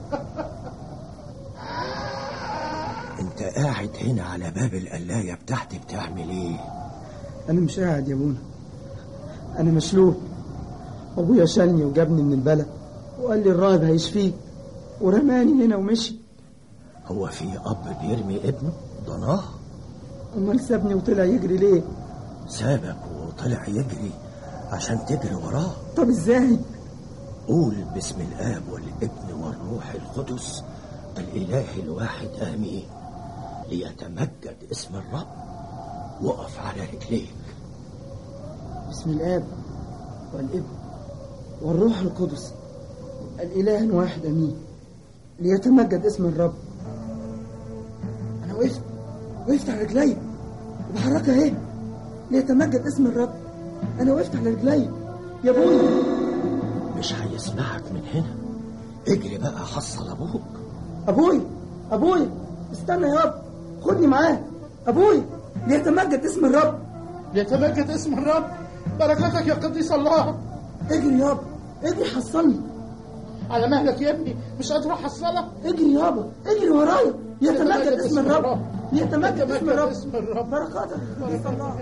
انت قاعد هنا على باب القلاية بتاعتي بتعمل ايه انا مش قاعد يا ابونا انا مشلول ابويا شالني وجابني من البلد وقال لي الراهب هيشفيك ورماني هنا ومشي هو في أب بيرمي ابنه ضناه امال سابني وطلع يجري ليه سابك وطلع يجري عشان تجري وراه طب ازاي قول باسم الآب والابن والروح القدس الإله الواحد آمين ليتمجد اسم الرب وقف على رجليك بسم الاب والابن والروح القدس الاله الواحد امين ليتمجد اسم الرب انا وقفت وقفت على رجلي وبحركها اهي ليتمجد اسم الرب انا وقفت على رجلي يا ابويا مش هيسمعك من هنا اجري بقى حصل أبوك ابويا ابويا استنى يا اب خدني معاه ابويا ليتمجد اسم الرب ليتمجد اسم الرب بركاتك يا قديس الله اجري يابا اجري حصلني على مهلك يا ابني مش قادر احصلك اجري يابا اجري ورايا يتمجد يتمجد اسم اسم الرب الرب. يتمجد اسم يتمجد الرب اسم الرب. بركاتك يا قديس الله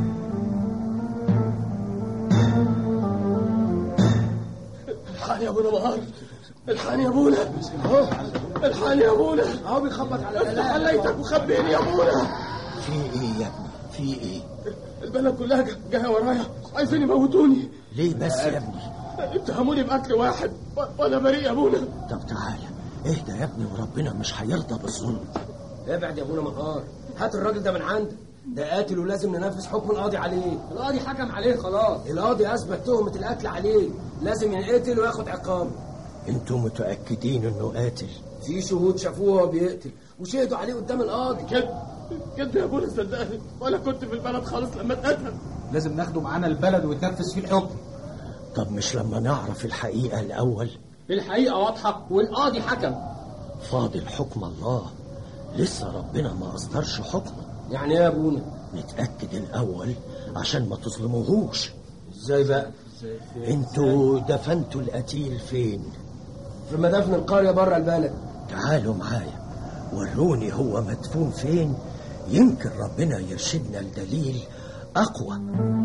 الحقني يا ابونا بقر الحقني يا ابونا الحقني يا ابونا اهو بيخبط على افتح عليتك وخبيني يا ابونا في ايه يا ابني في ايه البلد كلها جا- جايه ورايا عايزين يموتوني ليه بس يا ابني اتهموني بقتل واحد و- وانا بريء يا ابونا طب تعالى اهدى يا ابني وربنا مش هيرضى بالظلم ابعد يا ابونا مقار هات الراجل ده من عندك ده قاتل ولازم ننفذ حكم القاضي عليه القاضي حكم عليه خلاص القاضي اثبت تهمه القتل عليه لازم ينقتل وياخد عقاب انتوا متأكدين انه قاتل في شهود شافوه وهو بيقتل وشهدوا عليه قدام القاضي كده كده يا ابونا صدقني ولا كنت في البلد خالص لما اتقتل لازم ناخده معانا البلد ويتنفذ فيه الحكم طب مش لما نعرف الحقيقة الأول الحقيقه واضحه والقاضي حكم فاضل حكم الله لسه ربنا ما أصدرش حكمه يعني ايه يا ابونا نتأكد الأول عشان ما تظلموهوش ازاي بقى انتوا دفنتوا القتيل فين في مدافن القريه بره البلد تعالوا معايا وروني هو مدفون فين يمكن ربنا يرشدنا لدليل أقوى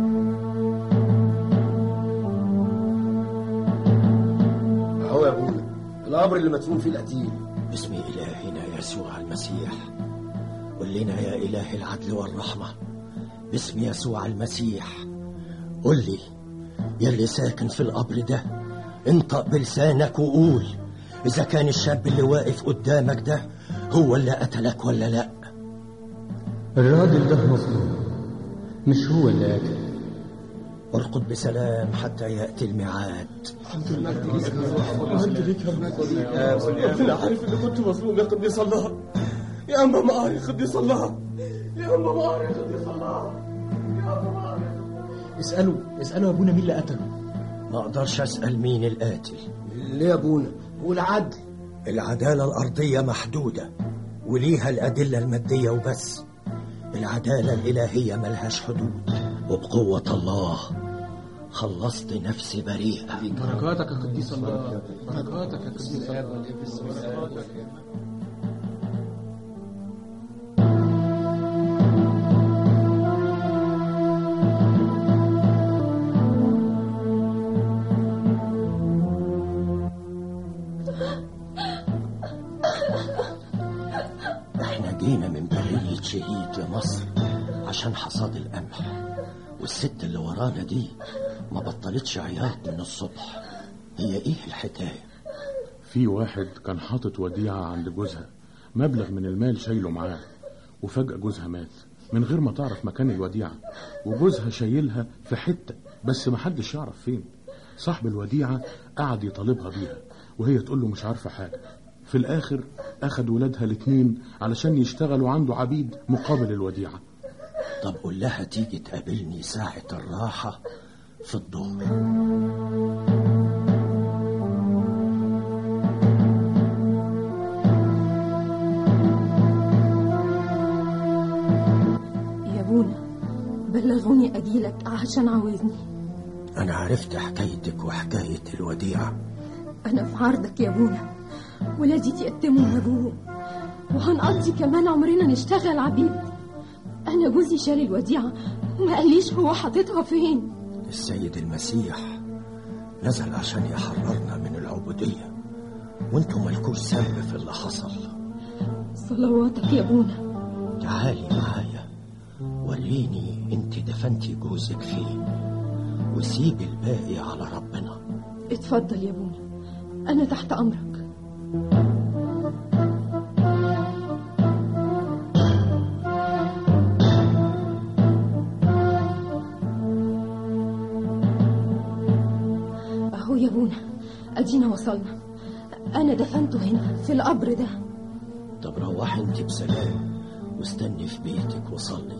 اهو يا ابونا القبر اللي مدفون فيه القتيل باسم إلهنا يسوع المسيح قل لنا يا إله العدل والرحمة باسم يسوع المسيح قل لي يلي ساكن في القبر ده انطق بلسانك وقول إذا كان الشاب اللي واقف قدامك ده هو اللي قتلك ولا لأ الراجل ده مظلوم مش هو اللي قاتل ارقد بسلام حتى يأتي الميعاد وانت ليك يا ربنا عارف اني كنت مظلوم يا قديس الله يا اما مقار يا قديس الله يا اما مقار يا قديس الله يا اما مقار اسألوا اسألوا يا ابونا مين اللي قتله ما أقدرش أسأل مين القاتل ليه يا ابونا والعدل العدالة الأرضية محدودة وليها الأدلة المادية وبس العدالة الإلهية ملهاش حدود وبقوة الله خلصت نفسي بريئة بركاتك يا قديس الله بركاتك يا قديس الاب والابن احنا جينا من برية شهيد لمصر عشان حصاد القمح والست اللي ورانا دي ما بطلتش عياط من الصبح هي ايه الحكاية في واحد كان حاطط وديعة عند جوزها مبلغ من المال شايله معاه وفجأة جوزها مات من غير ما تعرف مكان الوديعة وجوزها شايلها في حتة بس محدش يعرف فين صاحب الوديعة قعد يطالبها بيها وهي تقول له مش عارفة حاجة في الآخر أخد ولادها الاتنين علشان يشتغلوا عنده عبيد مقابل الوديعة طب قول لها تيجي تقابلني ساعة الراحة في الظهر يا ابونا بلغوني اجيلك عشان عاوزني أنا عرفت حكايتك وحكاية الوديعة انا في عرضك يا ابونا ولادي تيتموا ابوهم وهنقضي كمان عمرنا نشتغل عبيد انا جوزي شال الوديعه ما قاليش هو حاططها فين السيد المسيح نزل عشان يحررنا من العبودية وانتم مالكوش ذنب في اللي حصل صلواتك يا ابونا تعالي معايا وريني انت دفنتي جوزك فين وسيبي الباقي على ربنا اتفضل يا ابونا انا تحت امرك اهو يا ابونا ادينا وصلنا انا دفنته هنا في القبر ده طب روحي انت بسلام واستني في بيتك وصلي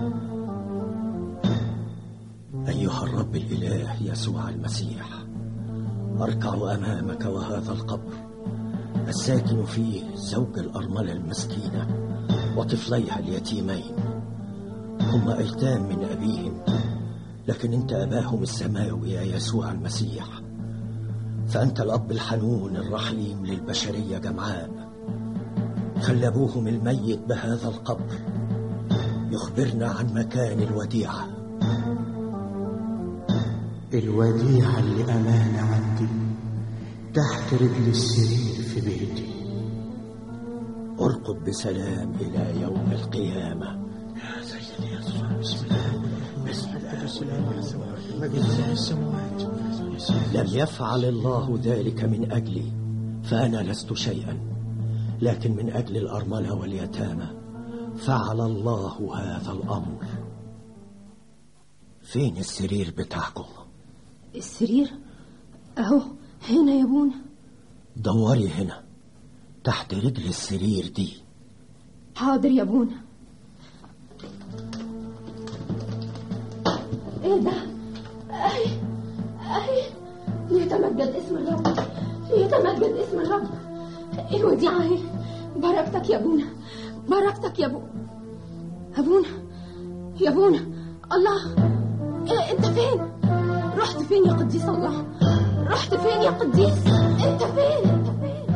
أيها الرب الإله يسوع المسيح أركع أمامك وهذا القبر الساكن فيه زوج الأرملة المسكينة وطفليها اليتيمين هم أيتام من أبيهم لكن أنت أباهم السماوي يا يسوع المسيح فأنت الأب الحنون الرحيم للبشرية جمعاء خل أبوهم الميت بهذا القبر يخبرنا عن مكان الوديعة الوديعة اللي أمانة عندي تحت رجل السرير في بيتي ارقد بسلام إلى يوم القيامة يا سيدي يسوع بسم الله بسم الله بسم الله مجد السماوات لم يفعل الله ذلك من أجلي فأنا لست شيئا لكن من أجل الأرملة واليتامى فعل الله هذا الأمر فين السرير بتاعكم السرير اهو هنا يا ابونا دوري هنا تحت رجل السرير دي حاضر يا ابونا ايه ده اي اي ليتمجد اسم الرب ليتمجد اسم الرب ايه وديعة اهي بركتك يا ابونا بركتك يا ابو ابونا يا ابونا الله إيه انت فين رحت فين يا قديس الله رحت فين يا قديس انت فين انت فين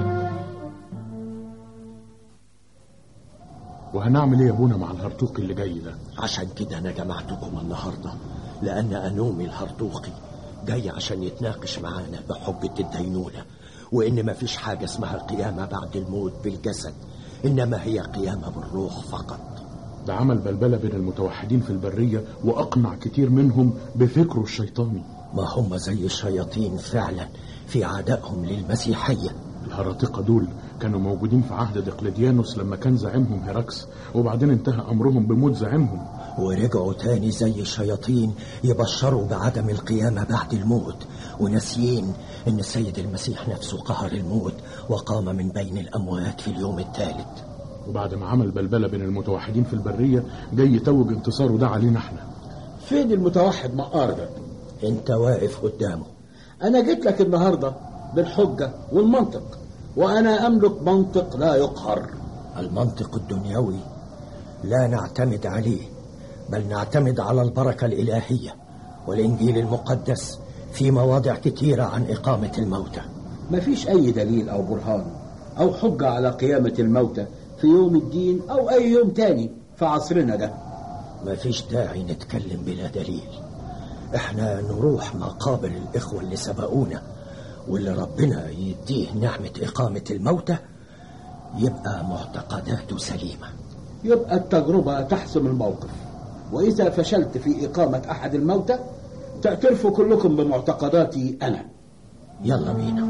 وهنعمل ايه يا ابونا مع الهرطوق اللي جاي ده عشان كده أنا جمعتكم النهاردة لأن أنومي الهرطوقي جاي عشان يتناقش معانا بحجة الدينونة وإن مفيش حاجة اسمها قيامة بعد الموت بالجسد إنما هي قيامة بالروح فقط ده عمل بلبلة بين المتوحدين في البرية وأقنع كتير منهم بفكره الشيطاني ما هم زي الشياطين فعلا في عدائهم للمسيحية الهراطقة دول كانوا موجودين في عهد دقلديانوس لما كان زعيمهم هيراكس وبعدين انتهى أمرهم بموت زعيمهم ورجعوا تاني زي الشياطين يبشروا بعدم القيامة بعد الموت وناسيين ان السيد المسيح نفسه قهر الموت وقام من بين الأموات في اليوم الثالث وبعد ما عمل بلبلة بين المتوحدين في البرية جاي يتوج انتصاره ده علينا احنا فين المتوحد مقار ده انت واقف قدامه انا جيت لك النهارده بالحجه والمنطق وانا املك منطق لا يقهر المنطق الدنيوي لا نعتمد عليه بل نعتمد على البركة الإلهية والإنجيل المقدس في مواضع كثيرة عن إقامة الموتى مفيش اي دليل او برهان او حجه على قيامه الموتى في يوم الدين او اي يوم تاني في عصرنا ده مفيش داعي نتكلم بلا دليل احنا نروح مقابر الإخوة اللي سبقونا واللي ربنا يديه نعمة إقامة الموتى يبقى معتقداته سليمة يبقى التجربه تحسم الموقف واذا فشلت في اقامه احد الموتى تعترفوا كلكم بمعتقداتي انا يلا بينا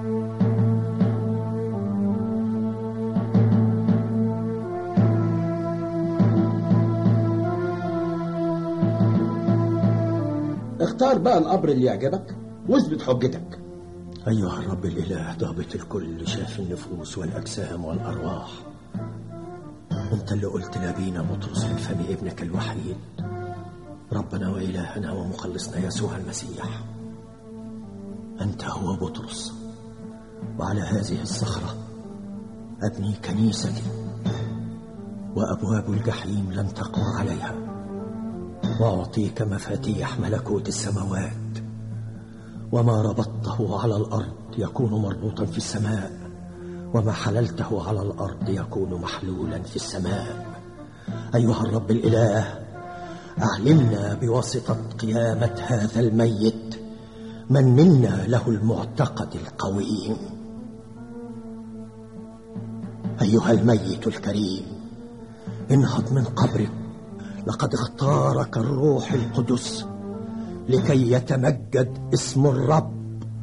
اختار بقى القبر اللي يعجبك واثبت حجتك أيها الرب الإله ضابط الكل شاف النفوس والأجسام والأرواح أنت اللي قلت لأبينا بطرس من فم ابنك الوحيد ربنا وإلهنا ومخلصنا يسوع المسيح أنت هو بطرس وعلى هذه الصخرة أبني كنيستي وأبواب الجحيم لن تقوى عليها وأعطيك مفاتيح ملكوت السماوات وما ربطته على الأرض يكون مربوطا في السماء وما حللته على الأرض يكون محلولا في السماء أيها الرب الإله أعلمنا بواسطة قيامة هذا الميت من منا له المعتقد القويم أيها الميت الكريم انهض من قبرك لقد اختارك الروح القدس لكي يتمجد اسم الرب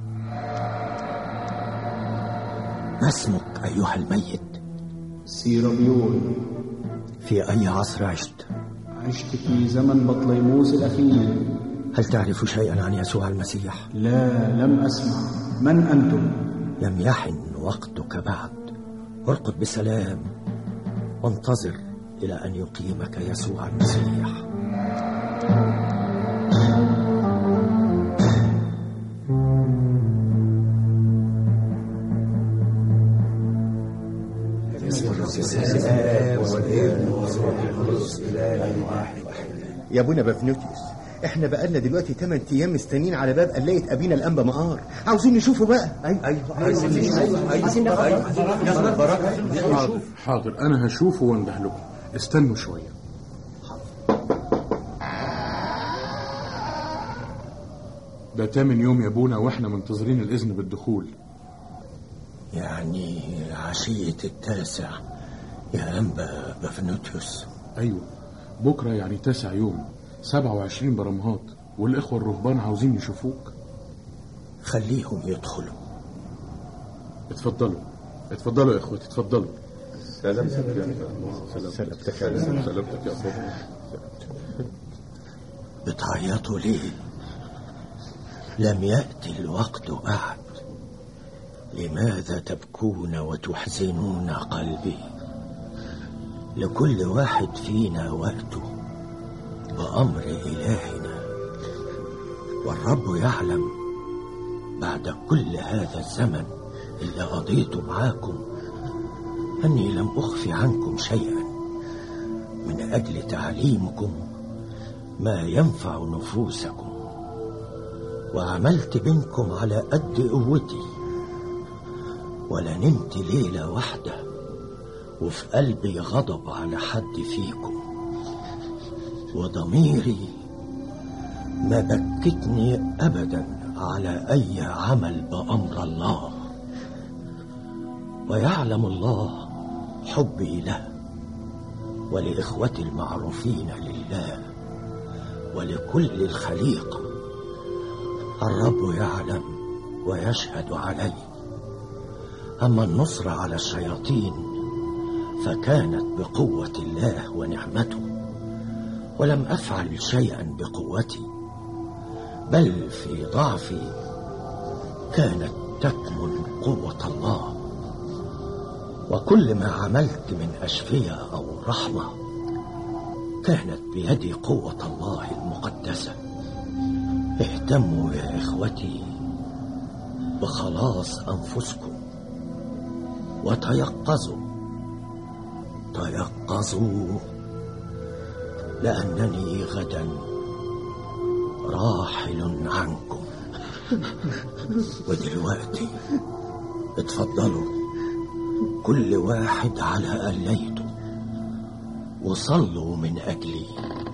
ما اسمك أيها الميت سيرابيون في أي عصر عشت عشت في زمن بطليموس الأخير هل تعرف شيئا عن يسوع المسيح لا لم أسمع من أنتم لم يحن وقتك بعد ارقد بسلام وانتظر إلى أن يقيمك يسوع المسيح يا ابونا بفنوتيوس احنا بقالنا دلوقتي 8 ايام مستنيين على باب قلايه ابينا الانبا مقار عاوزين نشوفه بقى ايوه ايوه عايزين نشوفه عايزين حاضر حاضر انا هشوفه وانده لكم استنوا شويه ده تامن يوم يا ابونا واحنا منتظرين الاذن بالدخول يعني عشية التاسع يا أنبا بفنوتيوس ايوه بكره يعني تاسع يوم 27 برمهات والاخوه الرهبان عاوزين يشوفوك خليهم يدخلوا اتفضلوا اتفضلوا يا اخواتي اتفضلوا سلامتك سلامتك يا سلامتك يا بابا بتعيطوا ليه لم يأتي الوقت بعد لماذا تبكون وتحزنون قلبي لكل واحد فينا وقته بأمر إلهنا والرب يعلم بعد كل هذا الزمن اللي قضيته معاكم أني لم أخفي عنكم شيئا من أجل تعليمكم ما ينفع نفوسكم وعملت بينكم على قد قوتي ولا نمت ليلة واحدة وفي قلبي غضب على حد فيكم وضميري ما بكتني أبدا على أي عمل بأمر الله ويعلم الله حبي له ولإخوتي المعروفين لله ولكل الخليقة الرب يعلم ويشهد علي أما النصر على الشياطين فكانت بقوة الله ونعمته ولم أفعل شيئا بقوتي بل في ضعفي كانت تكمن قوة الله وكل ما عملت من أشفية أو رحمة كانت بيد قوة الله المقدسة اهتموا يا إخوتي بخلاص أنفسكم وتيقظوا تيقظوا لأنني غدا راحل عنكم ودلوقتي اتفضلوا كل واحد على قليته وصلوا من أجلي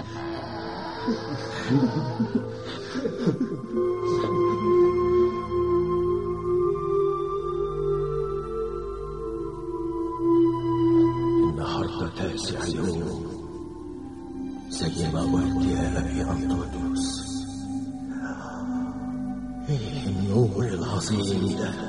النهارده تاسع يوم زي ما قلت يا أبي أنطونيوس إيه النور العظيم ده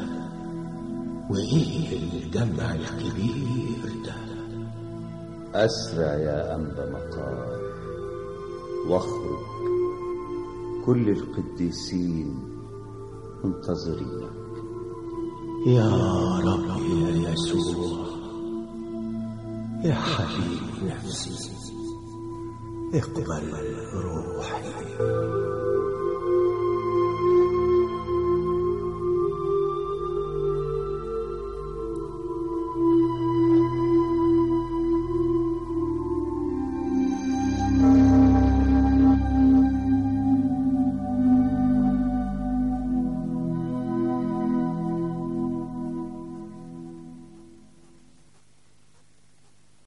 وإيه الجمع الكبير ده أسرع يا أنبا مقار واخرج كل القديسين منتظرينك يا رب يا يسوع يا حبيب نفسي اقبل روحي